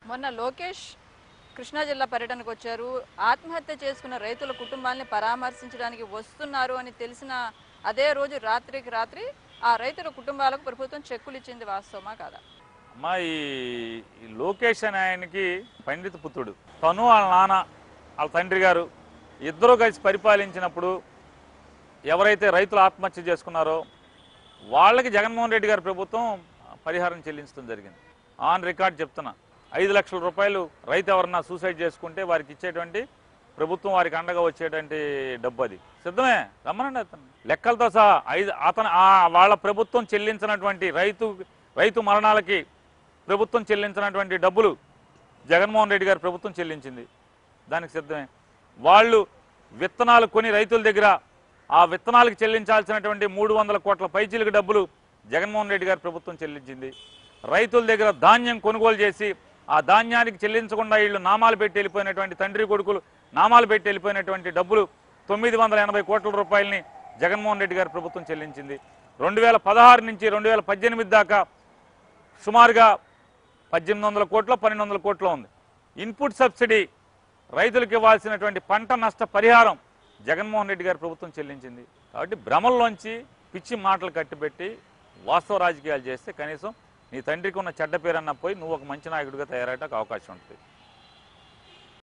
మొన్న లోకేష్ కృష్ణా జిల్లా పర్యటనకు వచ్చారు ఆత్మహత్య చేసుకున్న రైతుల కుటుంబాలని పరామర్శించడానికి వస్తున్నారు అని తెలిసిన అదే రోజు రాత్రికి రాత్రి ఆ రైతుల కుటుంబాలకు ప్రభుత్వం చెక్కులు ఇచ్చింది వాస్తవమా కాదా అమ్మా ఈ ఈ లోకేష్ అనే ఆయనకి పండిత పుత్రుడు తను వాళ్ళ నాన్న వాళ్ళ తండ్రి గారు ఇద్దరూ కలిసి పరిపాలించినప్పుడు ఎవరైతే రైతులు ఆత్మహత్య చేసుకున్నారో వాళ్ళకి జగన్మోహన్ రెడ్డి గారి ప్రభుత్వం పరిహారం చెల్లించడం జరిగింది ఆన్ రికార్డ్ చెప్తున్నా ఐదు లక్షల రూపాయలు రైతు ఎవరన్నా సూసైడ్ చేసుకుంటే వారికి ఇచ్చేటువంటి ప్రభుత్వం వారికి అండగా వచ్చేటువంటి డబ్బు అది సిద్ధమే రమ్మనండి అతను లెక్కలతో సహా ఐదు అతను ఆ వాళ్ళ ప్రభుత్వం చెల్లించినటువంటి రైతు రైతు మరణాలకి ప్రభుత్వం చెల్లించినటువంటి డబ్బులు జగన్మోహన్ రెడ్డి గారి ప్రభుత్వం చెల్లించింది దానికి సిద్ధమే వాళ్ళు విత్తనాలు కొని రైతుల దగ్గర ఆ విత్తనాలకు చెల్లించాల్సినటువంటి మూడు వందల కోట్ల పైచీలకు డబ్బులు జగన్మోహన్ రెడ్డి గారి ప్రభుత్వం చెల్లించింది రైతుల దగ్గర ధాన్యం కొనుగోలు చేసి ఆ ధాన్యానికి చెల్లించకుండా వీళ్ళు నామాలు పెట్టి వెళ్ళిపోయినటువంటి తండ్రి కొడుకులు నామాలు పెట్టి వెళ్ళిపోయినటువంటి డబ్బులు తొమ్మిది వందల ఎనభై కోట్ల రూపాయలని జగన్మోహన్ రెడ్డి గారి ప్రభుత్వం చెల్లించింది రెండు వేల పదహారు నుంచి రెండు వేల పద్దెనిమిది దాకా సుమారుగా పద్దెనిమిది వందల కోట్ల పన్నెండు వందల కోట్ల ఉంది ఇన్పుట్ సబ్సిడీ రైతులకు ఇవ్వాల్సినటువంటి పంట నష్ట పరిహారం జగన్మోహన్ రెడ్డి గారి ప్రభుత్వం చెల్లించింది కాబట్టి భ్రమల్లోంచి పిచ్చి మాటలు కట్టిపెట్టి వాస్తవ రాజకీయాలు చేస్తే కనీసం నీ తండ్రికి ఉన్న చెడ్డ పేరన్నా పోయి నువ్వు ఒక మంచి నాయకుడిగా తయారయ్యడానికి అవకాశం ఉంటుంది